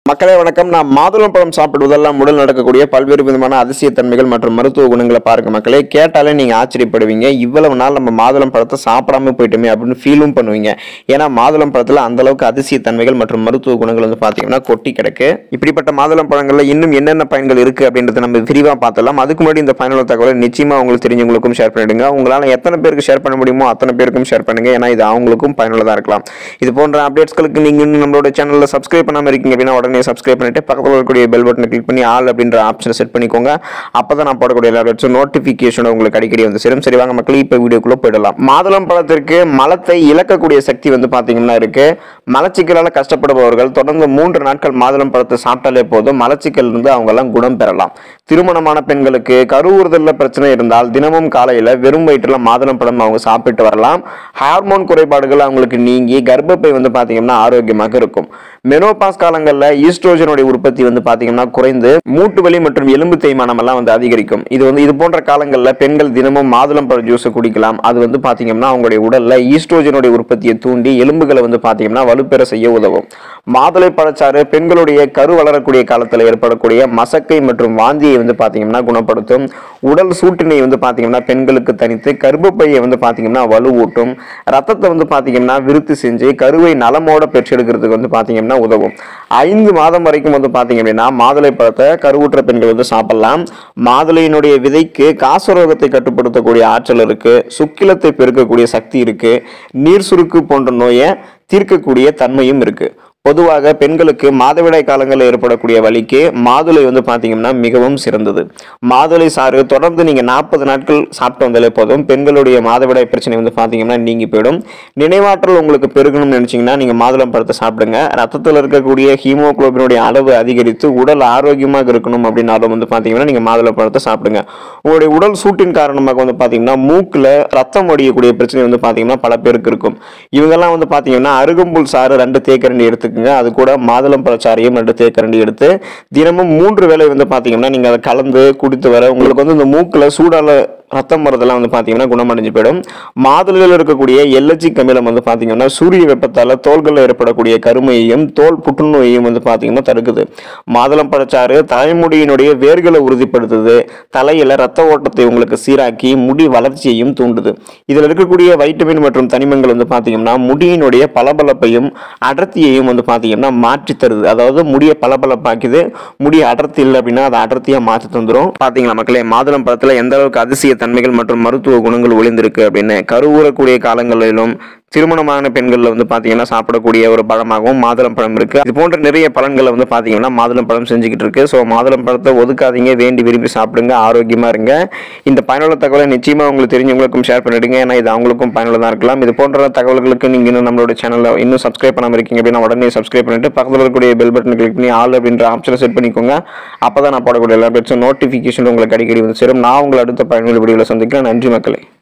மக்களே வணக்கம் நான் மாதுளம்பழம் சாப்பிடுவதெல்லாம் உடல் நடக்கக்கூடிய பல்வேறு விதமான அதிசய தன்மைகள் மற்றும் மருத்துவ குணங்களை பாருங்க மக்களே கேட்டாலே நீங்க ஆச்சரியப்படுவீங்க இவ்வளவு நாள் நம்ம மாதுளம் பழத்தை சாப்பிடாம போயிட்டோமே அப்படின்னு ஃபீலும் பண்ணுவீங்க ஏன்னா மாதுளம் பழத்துல அந்த அளவுக்கு அதிசய தன்மைகள் மற்றும் மருத்துவ குணங்கள் வந்து பாத்தீங்கன்னா கொட்டி கிடக்கு இப்படிப்பட்ட மாதுளம் பழங்கள்ல இன்னும் என்னென்ன பயன்கள் இருக்கு அப்படின்றத நம்ம விரிவா பார்த்தலாம் அதுக்கு முன்னாடி இந்த பயனுள்ள தகவலை நிச்சயமா உங்களுக்கு தெரிஞ்சவங்களுக்கும் ஷேர் பண்ணிடுங்க உங்களால எத்தனை பேருக்கு ஷேர் பண்ண முடியுமோ அத்தனை பேருக்கும் ஷேர் பண்ணுங்க ஏன்னா இது அவங்களுக்கும் பயனுள்ளதா இருக்கலாம் இது போன்ற அப்டேட்ஸ்களுக்கு நீங்க இன்னும் நம்மளோட சேனல்ல சப்ஸ்கிரைப் பண்ணாம இருக்கீங்க அப்படின்னா உடனே சப்ஸ்கிரைப் பண்ணிட்டு பக்கத்தில் இருக்கக்கூடிய பெல் பட்டனை கிளிக் பண்ணி ஆல் அப்படின்ற ஆப்ஷனை செட் பண்ணிக்கோங்க அப்பதான் நான் போடக்கூடிய எல்லா அப்டேட்ஸும் நோட்டிஃபிகேஷன் உங்களுக்கு அடிக்கடி வந்து சேரும் சரி வாங்க மக்கள் இப்போ வீடியோக்குள்ள போயிடலாம் மாதுளம் பழத்திற்கு மலத்தை இழக்கக்கூடிய சக்தி வந்து பாத்தீங்கன்னா இருக்கு மலச்சிக்கலால கஷ்டப்படுபவர்கள் தொடர்ந்து மூன்று நாட்கள் மாதுளம் பழத்தை சாப்பிட்டாலே போதும் மலச்சிக்கல் இருந்து அவங்க எல்லாம் குணம் பெறலாம் திருமணமான பெண்களுக்கு கருவுறுதல்ல பிரச்சனை இருந்தால் தினமும் காலையில வெறும் வயிற்றுல மாதுளம் பழம் அவங்க சாப்பிட்டு வரலாம் ஹார்மோன் குறைபாடுகள் அவங்களுக்கு நீங்கி கர்ப்பப்பை வந்து பாத்தீங்கன்னா ஆரோக்கியமாக இருக்கும் மெனோபாஸ் காலங்கள்ல ஈஸ்ட்ரோஜனுடைய உற்பத்தி வந்து பாத்தீங்கன்னா குறைந்து மூட்டு வலி மற்றும் எலும்பு தேய்மானம் எல்லாம் வந்து அதிகரிக்கும் இது வந்து இது போன்ற காலங்கள்ல பெண்கள் தினமும் மாதுளம் பழ ஜூஸ் குடிக்கலாம் அது வந்து பாத்தீங்கன்னா அவங்களுடைய உடல்ல ஈஸ்ட்ரோஜனுடைய உற்பத்தியை தூண்டி எலும்புகளை வந்து பாத்தீங்கன்னா வலுப்பெற செய்ய உதவும் மாதுளை பழச்சாறு பெண்களுடைய கரு வளரக்கூடிய காலத்துல ஏற்படக்கூடிய மசக்கை மற்றும் வாந்தியை வந்து பாத்தீங்கன்னா குணப்படுத்தும் உடல் சூட்டினை வந்து பாத்தீங்கன்னா பெண்களுக்கு தனித்து கர்ப்பப்பையை வந்து பாத்தீங்கன்னா வலுவூட்டும் ரத்தத்தை வந்து பாத்தீங்கன்னா விருத்தி செஞ்சு கருவை நலமோட பெற்றெடுக்கிறதுக்கு வந்து பாத்தீங்கன்னா உதவும் ஐந்து மாதம் வரைக்கும் வந்து பாத்தீங்க அப்படின்னா மாதுளை பழத்தை கருவுற்ற பெண்கள் வந்து சாப்பிடலாம் மாதுளையினுடைய விதைக்கு காசரோகத்தை கட்டுப்படுத்தக்கூடிய ஆற்றல் இருக்கு சுக்கிலத்தை பெருக்கக்கூடிய சக்தி இருக்கு நீர் சுருக்கு போன்ற நோயை தீர்க்கக்கூடிய தன்மையும் இருக்கு பொதுவாக பெண்களுக்கு மாதவிடாய் காலங்களில் ஏற்படக்கூடிய வலிக்கு மாதுளை வந்து பார்த்தீங்கன்னா மிகவும் சிறந்தது மாதுளை சாறு தொடர்ந்து நீங்கள் நாற்பது நாட்கள் சாப்பிட்டு வந்தாலே போதும் பெண்களுடைய மாதவிடாய் பிரச்சனை வந்து பார்த்தீங்கன்னா நீங்கி போயிடும் நினைவாற்றல் உங்களுக்கு பெருகணும்னு நினச்சிங்கன்னா நீங்கள் மாதுளம் பழத்தை சாப்பிடுங்க ரத்தத்தில் இருக்கக்கூடிய ஹீமோகுளோபினுடைய அளவு அதிகரித்து உடல் ஆரோக்கியமாக இருக்கணும் அப்படின்னாலும் வந்து பார்த்தீங்கன்னா நீங்கள் மாதுளை பழத்தை சாப்பிடுங்க உங்களுடைய உடல் சூட்டின் காரணமாக வந்து பார்த்தீங்கன்னா மூக்கில் ரத்தம் வடியக்கூடிய பிரச்சனை வந்து பார்த்தீங்கன்னா பல பேருக்கு இருக்கும் இவங்கெல்லாம் வந்து பார்த்தீங்கன்னா அருகம்புல் சாறு ரெண்டு தேக்கரண்டி எடுத்துக்கோங்க அது கூட மாதுளம் பழச்சாறையும் ரெண்டு தேக்கரண்டி எடுத்து தினமும் மூன்று வேளை வந்து பார்த்தீங்கன்னா நீங்கள் அதை கலந்து குடித்து வர உங்களுக்கு வந்து இந்த மூக்கில் சூடால ரத்தம் வரதெல்லாம் வந்து பார்த்தீங்கன்னா குணமடைஞ்சு போயிடும் மாதுளையில் இருக்கக்கூடிய எல்லச்சிக் அமிலம் வந்து பார்த்தீங்கன்னா சூரிய வெப்பத்தால் தோள்களில் ஏற்படக்கூடிய கருமையையும் தோல் புற்றுநோயையும் வந்து பார்த்தீங்கன்னா தடுக்குது மாதுளம் பழச்சாறு தலைமுடியினுடைய வேர்களை உறுதிப்படுத்துது தலையில ரத்த ஓட்டத்தை உங்களுக்கு சீராக்கி முடி வளர்ச்சியையும் தூண்டுது இதில் இருக்கக்கூடிய வைட்டமின் மற்றும் தனிமங்கள் வந்து பார்த்தீங்கன்னா முடியினுடைய பளபளப்பையும் அடர்த்தியையும் வந்து பார்த்தீங்கன்னா மாற்றி தருது அதாவது முடியை பளபளப்பாக்குது முடி அடர்த்தி இல்லை அப்படின்னா அதை அடர்த்தியாக மாற்றி தந்துடும் பார்த்தீங்களா மக்களே மாதுளம் பழத்தில் எந்த அளவுக்கு அதிசய தன்மைகள் மற்றும் மருத்துவ குணங்கள் ஒளிந்திருக்கு அப்படின்னு கருவூறக்கூடிய காலங்களிலும் திருமணமான பெண்கள்ல வந்து பாத்தீங்கன்னா சாப்பிடக்கூடிய ஒரு பழமாகவும் மாதுளம் பழம் இருக்கு இது போன்ற நிறைய பலன்களை வந்து பாத்தீங்கன்னா மாதுளம் பழம் செஞ்சுக்கிட்டு இருக்கு ஸோ மாதுளம் பழத்தை ஒதுக்காதீங்க வேண்டி விரும்பி சாப்பிடுங்க ஆரோக்கியமா இருங்க இந்த பயனுள்ள தகவலை நிச்சயமா உங்களுக்கு தெரிஞ்சவங்களுக்கும் ஷேர் பண்ணிடுங்க ஏன்னா இது அவங்களுக்கும் பயனுள்ளதா இருக்கலாம் இது போன்ற தகவல்களுக்கு நீங்க இன்னும் நம்மளோட சேனலை இன்னும் சப்ஸ்கிரைப் பண்ணாம இருக்கீங்க அப்படின்னா உடனே சப்ஸ்கிரைப் பண்ணிட்டு பக்கத்தில் இருக்கக்கூடிய பெல் பட்டன் கிளிக் பண்ணி ஆல் அப்படின்ற ஆப்ஷனை செட் பண்ணிக்கோங்க அப்பதான் நான் போடக்கூடிய எல்லா பேட்ஸும் நோட்டிஃபிகேஷன் உங்களுக்கு அடிக்கடி வந்து சேரும் நான் உங்களை அடுத்த பயனுள்ள வீடியோவில் சந்திக்கிறேன் நன்றி மக்களே